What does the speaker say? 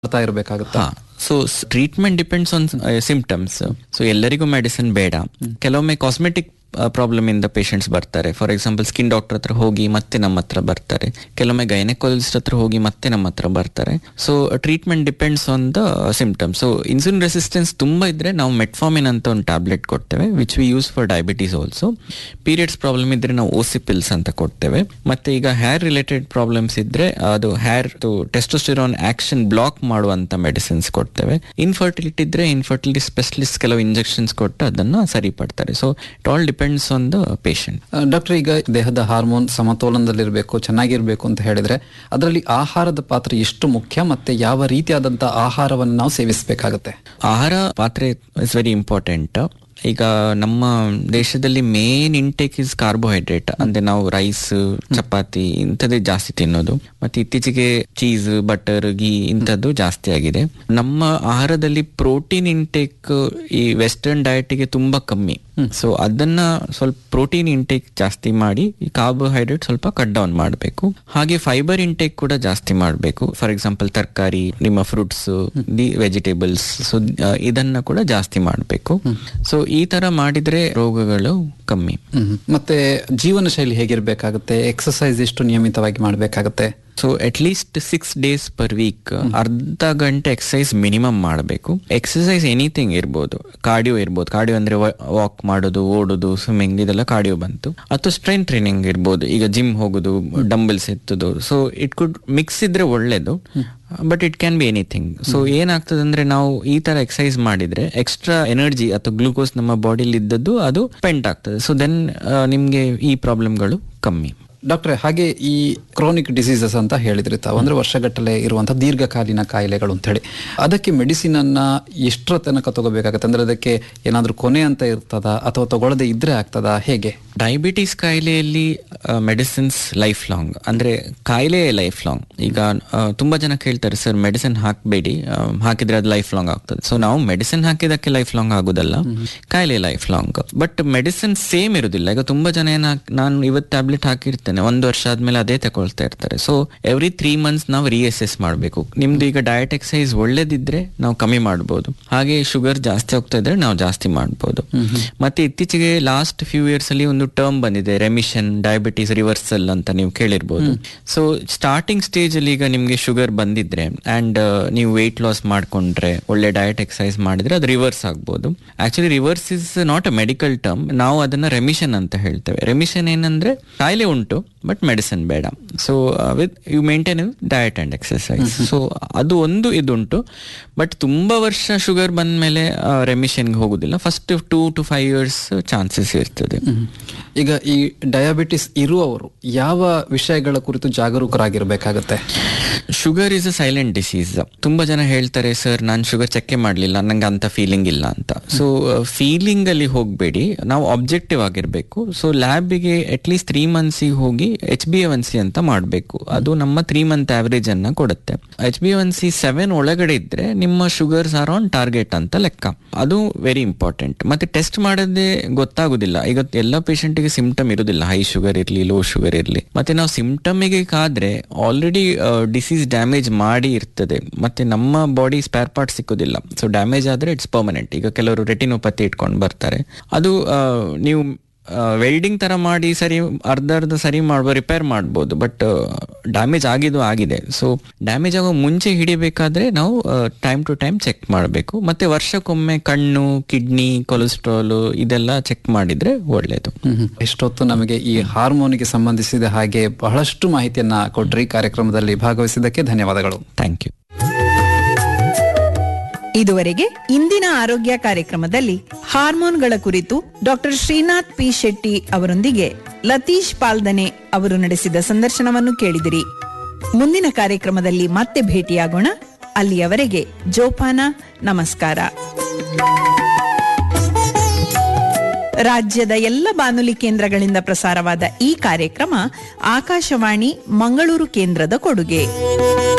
ಬರ್ತಾ ಇರಬೇಕಾಗುತ್ತಾ ಹಾ so treatment depends on symptoms so ಎಲ್ಲರಿಗೂ ಮೆಡಿಸಿನ್ ಬೇಡ ಕೆಲವೊಮ್ಮೆ ಕಾಸ್ಮೆಟಿಕ್ ಪ್ರಾಬ್ಲಮ್ ಇಂದ ಪೇಷಂಟ್ಸ್ ಬರ್ತಾರೆ ಫಾರ್ ಎಕ್ಸಾಂಪಲ್ ಸ್ಕಿನ್ ಡಾಕ್ಟರ್ ಹತ್ರ ಹೋಗಿ ಮತ್ತೆ ನಮ್ಮ ಹತ್ರ ಬರ್ತಾರೆ ಕೆಲವೊಮ್ಮೆ ಗೈನಕಾಲಜಿಸ್ಟ್ ಹತ್ರ ಹೋಗಿ ಮತ್ತೆ ನಮ್ಮ ಹತ್ರ ಬರ್ತಾರೆ so treatment depends on the symptoms so insulin resistance ತುಂಬಾ ಇದ್ರೆ ನಾವು ಮೆಟ್ಫಾಮಿನ್ ಅಂತ ಒಂದು ಟ್ಯಾಬ್ಲೆಟ್ ಕೊಡ್ತೇವೆ which we use for diabetes also periods problem ಇದ್ರೆ ನಾವು ಓಸಿ ಪಿಲ್ಸ್ ಅಂತ ಕೊಡ್ತೇವೆ ಮತ್ತೆ ಈಗ ಹೇರ್ ರಿಲೇಟೆಡ್ ಪ್ರಾಬ್ಲಮ್ಸ್ ಇದ್ರೆ ಅದು ಹೇರ್ ಟೆಸ್ಟೋಸ್ಟಿರೋನ್ ಆಕ್ಷನ್ ಬ್ಲಾಕ್ ಮಾಡುವಂತ ಮೆಡಿಸಿನ್ಸ್ ಕೊಡ್ತೇವೆ ಇನ್ಫರ್ಟಿಲಿಟಿ ಇದ್ರೆ ಇನ್ಫರ್ಟಿಲಿಟಿ ಸ್ಪೆಷಲಿಸ್ಟ್ ಕೆಲವು ಇಂಜೆಕ್ಷನ್ಸ್ ಕೊಟ್ಟು ಅದನ್ನ ಸರಿಪಡ್ತಾರೆ so it all depends on the patient doctor ಈಗ ದೇಹದ ಹಾರ್ಮೋನ್ ಸಮತೋಲನದಲ್ಲಿರಬೇಕು ಚೆನ್ನಾಗಿರ್ಬೇಕು ಅಂತ ಹೇಳಿದ್ರೆ ಅದರಲ್ಲಿ ಆಹಾರದ ಪಾತ್ರ ಎಷ್ಟು ಮುಖ್ಯ ಮತ್ತೆ ಯಾವ ರೀತಿಯಾದಂತಹ ಆಹಾರವನ್ನು ನಾವು ಸೇವಿಸಬೇಕಾಗುತ್ತೆ ಆಹಾರ ಪಾತ್ರೆ ಇಸ್ ವೆರಿ ಇಂಪಾರ್ಟೆಂಟ್ ಈಗ ನಮ್ಮ ದೇಶದಲ್ಲಿ ಮೇನ್ ಇಂಟೇಕ್ ಇಸ್ ಕಾರ್ಬೋಹೈಡ್ರೇಟ್ ಅಂದ್ರೆ ನಾವು ರೈಸ್ ಚಪಾತಿ ಇಂಥದ್ದೇ ಜಾಸ್ತಿ ತಿನ್ನೋದು ಮತ್ತೆ ಇತ್ತೀಚೆಗೆ ಚೀಸ್ ಬಟರ್ ಗೀ ಇಂಥದ್ದು ಜಾಸ್ತಿ ಆಗಿದೆ ನಮ್ಮ ಆಹಾರದಲ್ಲಿ ಪ್ರೋಟೀನ್ ಇಂಟೇಕ್ ಈ ವೆಸ್ಟರ್ನ್ ಡಯಟಿಗೆ ತುಂಬಾ ಕಮ್ಮಿ ಸೊ ಅದನ್ನ ಸ್ವಲ್ಪ ಪ್ರೋಟೀನ್ ಇಂಟೇಕ್ ಜಾಸ್ತಿ ಮಾಡಿ ಈ ಕಾರ್ಬೋಹೈಡ್ರೇಟ್ ಸ್ವಲ್ಪ ಕಟ್ ಡೌನ್ ಮಾಡಬೇಕು ಹಾಗೆ ಫೈಬರ್ ಇಂಟೇಕ್ ಕೂಡ ಜಾಸ್ತಿ ಮಾಡಬೇಕು ಫಾರ್ ಎಕ್ಸಾಂಪಲ್ ತರಕಾರಿ ನಿಮ್ಮ ಫ್ರೂಟ್ಸ್ ದಿ ವೆಜಿಟೇಬಲ್ಸ್ ಸೊ ಇದನ್ನ ಕೂಡ ಜಾಸ್ತಿ ಮಾಡಬೇಕು ಸೊ ಈ ತರ ಮಾಡಿದ್ರೆ ರೋಗಗಳು ಕಮ್ಮಿ ಹ್ಮ್. ಮತ್ತೆ ಜೀವನ ಶೈಲಿ ಹೇಗಿರ್ಬೇಕಾಗುತ್ತೆ ಎಕ್ಸಸೈಸ್ ಎಷ್ಟು ನಿಯಮಿತವಾಗಿ ಮಾಡಬೇಕಾಗುತ್ತೆ so at least six days per week ಅರ್ಧ ಗಂಟೆ ಎಕ್ಸಸೈಸ್ ಮಿನಿಮಮ್ ಮಾಡಬೇಕು ಎಕ್ಸಸೈಸ್ ಎನಿಥಿಂಗ್ ಇರ್ಬೋದು ಕಾರ್ಡಿಯೋ ಇರ್ಬೋದು ಕಾರ್ಡಿಯೋ ಅಂದ್ರೆ ವಾಕ್ ಮಾಡೋದು ಓಡೋದು ಸ್ವಿಮ್ಮಿಂಗ್ ಇದೆಲ್ಲ ಕಾರ್ಡಿಯೋ ಬಂತು ಅಥವಾ ಸ್ಟ್ರೆಂತ್ ಟ್ರೈನಿಂಗ್ ಇರ್ಬೋದು ಈಗ ಜಿಮ್ ಹೋಗೋದು ಡಂಬಲ್ಸ್ ಎತ್ತೋದು ಸೊ ಇಟ್ ಕುಡ್ ಮಿಕ್ಸ್ ಇದ್ರೆ ಒಳ್ಳೇದು but it can be anything so ಏನಾಗ್ತದೆ ಅಂದ್ರೆ ನಾವು ಈ ತರ ಎಕ್ಸಸೈಸ್ ಮಾಡಿದ್ರೆ ಎಕ್ಸ್ಟ್ರಾ ಎನರ್ಜಿ ಅಥವಾ ಗ್ಲೂಕೋಸ್ ನಮ್ಮ ಬಾಡಿಲಿ ಇದ್ದದ್ದು ಅದು ಸ್ಪೆಂಟ್ ಆಗ್ತದೆ ಸೊ ದೆನ್ ನಿಮ್ಗೆ ಈ ಪ್ರಾಬ್ಲಮ್ಗಳು ಕಮ್ಮಿ ಡಾಕ್ಟ್ರೆ ಹಾಗೆ ಈ ಕ್ರಾನಿಕ್ ಡಿಸೀಸಸ್ ಅಂತ ಹೇಳಿದ್ರಿ ತಾವು ಅಂದ್ರೆ ವರ್ಷಗಟ್ಟಲೆ ಇರುವಂತಹ ದೀರ್ಘಕಾಲೀನ ಕಾಯಿಲೆಗಳು ಅಂತ ಹೇಳಿ ಅದಕ್ಕೆ ಮೆಡಿಸಿನ್ ಅನ್ನ ಎಷ್ಟರ ತನಕ ತಗೋಬೇಕಾಗತ್ತೆ ಅಂದ್ರೆ ಅದಕ್ಕೆ ಏನಾದ್ರೂ ಕೊನೆ ಅಂತ ಇರ್ತದ ಅಥವಾ ತಗೊಳ್ಳದೆ ಇದ್ರೆ ಆಗ್ತದಾ ಹೇಗೆ ಡಯಾಬಿಟಿಸ್ ಕಾಯಿಲೆಯಲ್ಲಿ ಮೆಡಿಸಿನ್ಸ್ ಲೈಫ್ ಲಾಂಗ್ ಅಂದ್ರೆ ಕಾಯಿಲೆ ಲೈಫ್ ಲಾಂಗ್ ಈಗ ಆ, ತುಂಬಾ ಜನ ಕೇಳ್ತಾರೆ ಸರ್ ಮೆಡಿಸಿನ್ ಹಾಕಬೇಡಿ ಹಾಕಿದ್ರೆ ಅದು ಲೈಫ್ ಲಾಂಗ್ ಆಗ್ತದೆ ಸೊ ನಾವು ಮೆಡಿಸಿನ್ ಹಾಕಿದಕ್ಕೆ ಲೈಫ್ ಲಾಂಗ್ ಆಗುದಲ್ಲ ಕಾಯಿಲೆ life long but medicine same ಇರುದಿಲ್ಲ ಈಗ ತುಂಬಾ ಜನ ಏನ ನಾನು ಇವತ್ತು ಟ್ಯಾಬ್ಲೆಟ್ ಹಾಕಿರ್ತೇನೆ ಒಂದು ವರ್ಷ ಆದ್ಮೇಲೆ ಅದೇ ತಗೊಳ್ತಾ ಇರ್ತಾರೆ ಸೊ ಎವ್ರಿ ತ್ರೀ ಮಂತ್ಸ್ ನಾವು ರಿಅಸೆಸ್ ಮಾಡಬೇಕು ನಿಮ್ದು ಈಗ ಡಯಟ್ ಎಕ್ಸಸೈಸ್ ಒಳ್ಳೇದಿದ್ರೆ ನಾವು ಕಮ್ಮಿ ಮಾಡ್ಬೋದು ಹಾಗೆ ಶುಗರ್ ಜಾಸ್ತಿ ಹೋಗ್ತಾ ಇದ್ರೆ ನಾವು ಜಾಸ್ತಿ ಮಾಡ್ಬೋದು ಮತ್ತೆ ಇತ್ತೀಚೆಗೆ ಲಾಸ್ಟ್ ಫ್ಯೂ ಇಯರ್ಸ್ ಅಲ್ಲಿ ಒಂದು ಟರ್ಮ್ ಬಂದಿದೆ ರೆಮಿಷನ್ ಡಯಾಬಿಟಿಸ್ ರಿವರ್ಸಲ್ ಅಂತ ನೀವು ಕೇಳಿರ್ಬೋದು ಸೊ ಸ್ಟಾರ್ಟಿಂಗ್ ಸ್ಟೇಜ್ ಅಲ್ಲಿ ಈಗ ನಿಮ್ಗೆ ಶುಗರ್ ಬಂದಿದ್ರೆ ಅಂಡ್ ನೀವು ವೆಯ್ಟ್ ಲಾಸ್ ಮಾಡ್ಕೊಂಡ್ರೆ ಒಳ್ಳೆ ಡಯಟ್ ಎಕ್ಸಸೈಸ್ ಮಾಡಿದ್ರೆ ಅದು ರಿವರ್ಸ್ ಆಗ್ಬೋದು actually reverse is not a medical term ನಾವು ಅದನ್ನ ರೆಮಿಷನ್ ಅಂತ ಹೇಳ್ತೇವೆ ರೆಮಿಷನ್ ಏನಂದ್ರೆ ಕಾಯಿಲೆ ಉಂಟು ಬಟ್ ಮೆಡಿಸಿನ್ ಬೇಡ so with you maintain diet and exercise so ಅದು ಒಂದು ಇದುಂಟು ಬಟ್ ತುಂಬಾ ವರ್ಷ ಶುಗರ್ ಬಂದ ಮೇಲೆ ರೆಮಿಷನ್ಗೆ ಹೋಗುದಿಲ್ಲ first two to five years chances ಇರ್ತದೆ ಈಗ ಈ ಡಯಾಬಿಟಿಸ್ ಇರುವವರು ಯಾವ ವಿಷಯಗಳ ಕುರಿತು ಜಾಗರೂಕರಾಗಿರ್ಬೇಕಾಗತ್ತೆ sugar is a silent disease ತುಂಬಾ ಜನ ಹೇಳ್ತಾರೆ ಸರ್ ನಾನು ಶುಗರ್ ಚೆಕ್ ಮಾಡಲಿಲ್ಲ ನಂಗೆ ಅಂತ ಫೀಲಿಂಗ್ ಇಲ್ಲ ಅಂತ ಸೊ ಫೀಲಿಂಗ್ ಅಲ್ಲಿ ಹೋಗಬೇಡಿ ನಾವು ಆಬ್ಜೆಕ್ಟಿವ್ ಆಗಿರ್ಬೇಕು ಸೊ ಲ್ಯಾಬಿಗೆ ಅಟ್ ಲೀಸ್ಟ್ ತ್ರೀ ಮಂತ್ಸಿಗೆ ಹೋಗಿ ಎಚ್ ಬಿ ಎನ್ ಸಿ ಅಂತ ಮಾಡಬೇಕು ಅದು ನಮ್ಮ ತ್ರೀ ಮಂತ್ ಆವರೇಜ್ ಅನ್ನ ಕೊಡುತ್ತೆ H B N C seven ಒಳಗಡೆ ಇದ್ರೆ ನಿಮ್ಮ ಶುಗರ್ಸ್ ಆರ್ ಆನ್ ಟಾರ್ಗೆಟ್ ಅಂತ ಲೆಕ್ಕ ಅದು ವೆರಿ ಇಂಪಾರ್ಟೆಂಟ್ ಮತ್ತೆ ಟೆಸ್ಟ್ ಮಾಡದೆ ಗೊತ್ತಾಗುದಿಲ್ಲ ಈಗ ಎಲ್ಲ ಪೇಷಂಟ್ಗೆ ಸಿಂಪ್ಟಮ್ ಇರುದಿಲ್ಲ ಹೈ ಶುಗರ್ ಇರ್ಲಿ ಲೋ ಶುಗರ್ ಇರ್ಲಿ ಮತ್ತೆ ನಾವು ಸಿಂಪ್ಟಮಿಗೆ ಕಾದ್ರೆ ಆಲ್ರೆಡಿ ಡಿಸೀಸ್ ಡ್ಯಾಮೇಜ್ ಮಾಡಿ ಇರ್ತದೆ ಮತ್ತೆ ನಮ್ಮ ಬಾಡಿ ಸ್ಪೇರ್ ಪಾರ್ಟ್ ಸಿಕ್ಕೋದಿಲ್ಲ ಸೊ ಡ್ಯಾಮೇಜ್ ಆದ್ರೆ ಇಟ್ಸ್ ಪರ್ಮನೆಂಟ್ ಈಗ ಕೆಲವರು ರೆಟಿನೋಪತಿ ಇಟ್ಕೊಂಡು ಬರ್ತಾರೆ ಅದು ಆ, ನೀವು ವೆಲ್ಡಿಂಗ್ ತರ ಮಾಡಿ ಸರಿ ಅರ್ಧ ಅರ್ಧ ಸರಿ ಮಾಡುವ ರಿಪೇರ್ ಮಾಡ್ಬೋದು ಬಟ್ ಡ್ಯಾಮೇಜ್ ಆಗಿದ್ದು ಆಗಿದೆ ಸೊ ಡ್ಯಾಮೇಜ್ ಆಗೋ ಮುಂಚೆ ಹಿಡಿಬೇಕಾದ್ರೆ ನಾವು ಟೈಮ್ ಟು ಟೈಮ್ ಚೆಕ್ ಮಾಡಬೇಕು ಮತ್ತೆ ವರ್ಷಕ್ಕೊಮ್ಮೆ ಕಣ್ಣು ಕಿಡ್ನಿ ಕೊಲೆಸ್ಟ್ರಾಲ್ ಇದೆಲ್ಲ ಚೆಕ್ ಮಾಡಿದ್ರೆ ಒಳ್ಳೇದು ಇಷ್ಟೊತ್ತು ನಮಗೆ ಈ ಹಾರ್ಮೋನಿಗೆ ಸಂಬಂಧಿಸಿದ ಹಾಗೆ ಬಹಳಷ್ಟು ಮಾಹಿತಿಯನ್ನ ಕೊಟ್ರಿ ಕಾರ್ಯಕ್ರಮದಲ್ಲಿ ಭಾಗವಹಿಸಿದ್ದಕ್ಕೆ ಧನ್ಯವಾದಗಳು ಥ್ಯಾಂಕ್ ಯು ಇದುವರೆಗೆ ಇಂದಿನ ಆರೋಗ್ಯ ಕಾರ್ಯಕ್ರಮದಲ್ಲಿ ಹಾರ್ಮೋನ್ಗಳ ಕುರಿತು ಡಾಕ್ಟರ್ ಶ್ರೀನಾಥ್ ಪಿ ಶೆಟ್ಟಿ ಅವರೊಂದಿಗೆ ಲತೀಶ್ ಪಾಲ್ದನೆ ಅವರು ನಡೆಸಿದ ಸಂದರ್ಶನವನ್ನು ಕೇಳಿದಿರಿ ಮುಂದಿನ ಕಾರ್ಯಕ್ರಮದಲ್ಲಿ ಮತ್ತೆ ಭೇಟಿಯಾಗೋಣ ಅಲ್ಲಿಯವರೆಗೆ ಜೋಪಾನ ನಮಸ್ಕಾರ ರಾಜ್ಯದ ಎಲ್ಲ ಬಾನುಲಿ ಕೇಂದ್ರಗಳಿಂದ ಪ್ರಸಾರವಾದ ಈ ಕಾರ್ಯಕ್ರಮ ಆಕಾಶವಾಣಿ ಮಂಗಳೂರು ಕೇಂದ್ರದ ಕೊಡುಗೆ